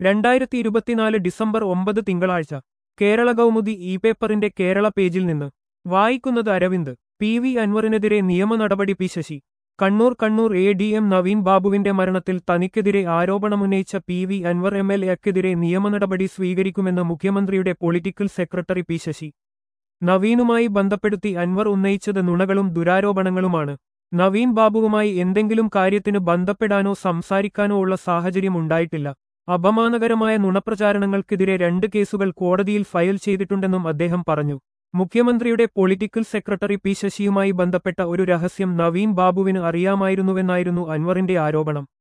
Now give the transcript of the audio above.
രണ്ടായിരത്തി ഇരുപത്തിനാല് ഡിസംബർ ഒമ്പത് തിങ്കളാഴ്ച കേരള കൗമുദി ഇ പേപ്പറിന്റെ കേരള പേജിൽ നിന്ന് വായിക്കുന്നത് അരവിന്ദ് പി വി അൻവറിനെതിരെ നിയമ നടപടി P Sasi Kannur Kannur A D M Naveen ബാബുവിന്റെ മരണത്തിൽ തനിക്കെതിരെ ആരോപണമുന്നയിച്ച P V Anvar M L എക്കെതിരെ നിയമ നടപടി സ്വീകരിക്കുമെന്ന് മുഖ്യമന്ത്രിയുടെ പൊളിറ്റിക്കൽ സെക്രട്ടറി പി ശശി നവീനുമായി ബന്ധപ്പെടുത്തി അൻവർ ഉന്നയിച്ചത് നുണകളും ദുരാരോപണങ്ങളുമാണ് നവീൻ ബാബുവുമായി എന്തെങ്കിലും കാര്യത്തിന് ബന്ധപ്പെടാനോ സംസാരിക്കാനോ ഉള്ള സാഹചര്യം ഉണ്ടായിട്ടില്ല അപമാനകരമായ നുണപ്രചാരണങ്ങൾക്കെതിരെ രണ്ട് കേസുകൾ കോടതിയിൽ ഫയൽ ചെയ്തിട്ടുണ്ടെന്നും അദ്ദേഹം പറഞ്ഞു മുഖ്യമന്ത്രിയുടെ പൊളിറ്റിക്കൽ സെക്രട്ടറി പി ശശിയുമായി ബന്ധപ്പെട്ട ഒരു രഹസ്യം നവീൻ ബാബുവിന് അറിയാമായിരുന്നുവെന്നായിരുന്നു അൻവറിന്റെ ആരോപണം